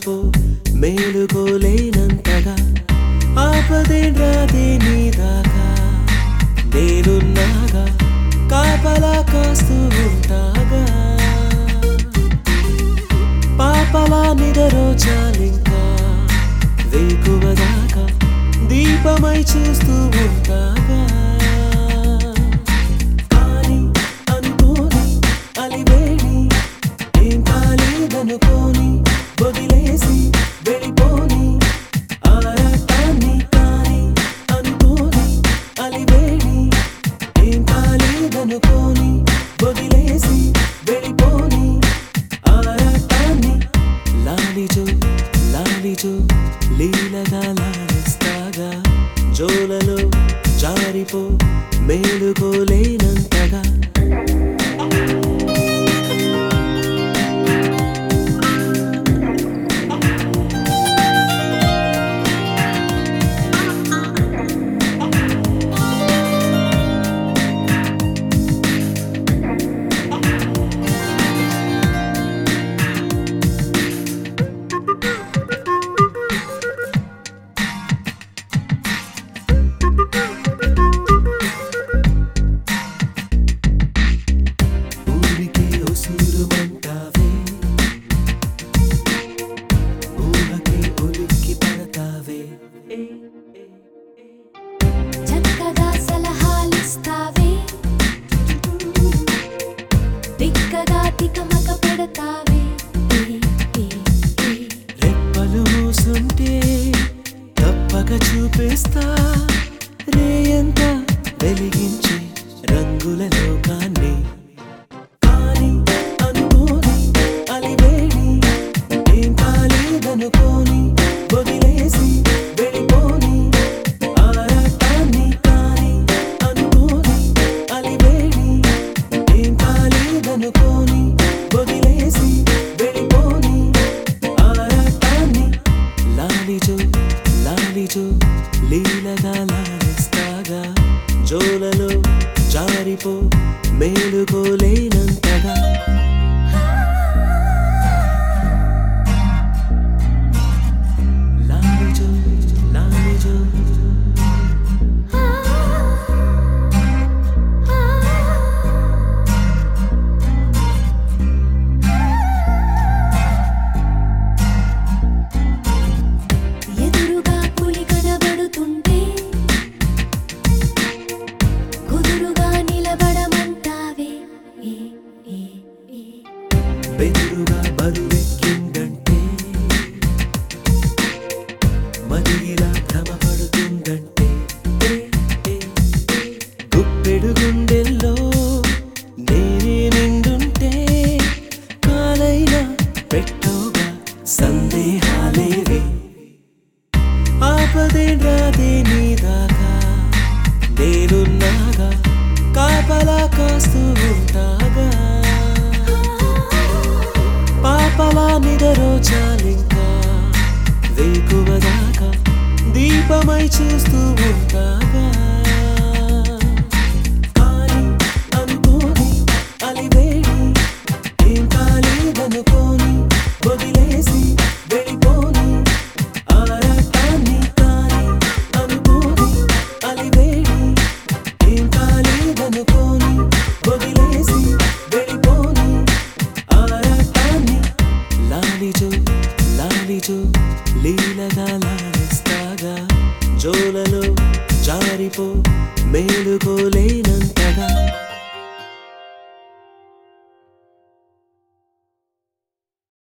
జారిపో మేలుకోలేనంతగా ఆపదే రాదే నీ దాకా నేనున్నాగా కాపలా కాస్తూ ఉంటాగా పాపలా నిదరోచాలింకా వేకువ దాకా దీపమై చూస్తూ ఉంటాగా కానీ అనుకోని అలివేణి ఏం కాలేదనుకోని వదిలేసి వెళ్ళిపోని ఆరాటాన్ని కానీ అనుకోని అలివేణి ఏం కాలేదనుకోని వదిలేసి వెళ్ళిపోని ఆరాటాన్ని లాలిజో లాలిజో లీలగా లాలిస్తాగా జోలలో జారిపో మేలుకోలేనంతగా ఊరికే ఉసురుమంటావే ఊహకే ఉలిక్కి పడతావే చక్కగా సలహాలిస్తావే తిక్కగా తికమక పెడతావే ఏ, ఏ, ఏ. రెప్పలు మూసుంటే తప్పక చూపిస్తా రేయంత వెలిగించే రంగుల లోకాన్ని కానీ అనుకోని అలివేణి ఏం కాలేదనుకోని వదిలేసి వెళ్ళిపోని ఆరాటాన్ని కానీ అనుకోని అలివేణి ఏం కాలేదనుకోని వదిలేసి వెళ్ళిపోని ఆరాటాన్ని లాలిజో లాలిజో లీలగా లాలిస్తాగా జోలలో జారిపో మేలుకోలేనంతగా లాలిజో లాలిజో ఆ, ఆ. ఎదురుగా పులి కనబడుతుంటే కుదురుగా నిలబడమంటావే ఏ, ఏ, ఏ. బెదురుగా బరువెక్కిందంటే మదిలా భ్రమపడుతుందంటే ఏ, ఏ, ఏ. గుప్పెడు గుండెల్లో నేనే నిండుంటే కాలైనా పెట్టోగా సందేహాలేవే ఆపదే రాదే నీ దాకా నేనున్నాగా కాపలా కాస్తూ ఉంటాగా పాపలా నిదరోచాలింకా వేకువ దాకా దీపమై చూస్తూ ఉంటాగా కానీ అనుకోని అలివేణి ఏం కాలేదనుకోని వదిలేసి వెళ్ళిపోని ఆరాటాన్ని కానీ అనుకోని అలివేణి ఏం కాలేదనుకోని వదిలేసి వెళ్ళిపోని ఆరాటాన్ని లాలిజో లాలిజో లీలగా లాలిస్తాగా జోలలో జారిపో మేలుకోలేనంత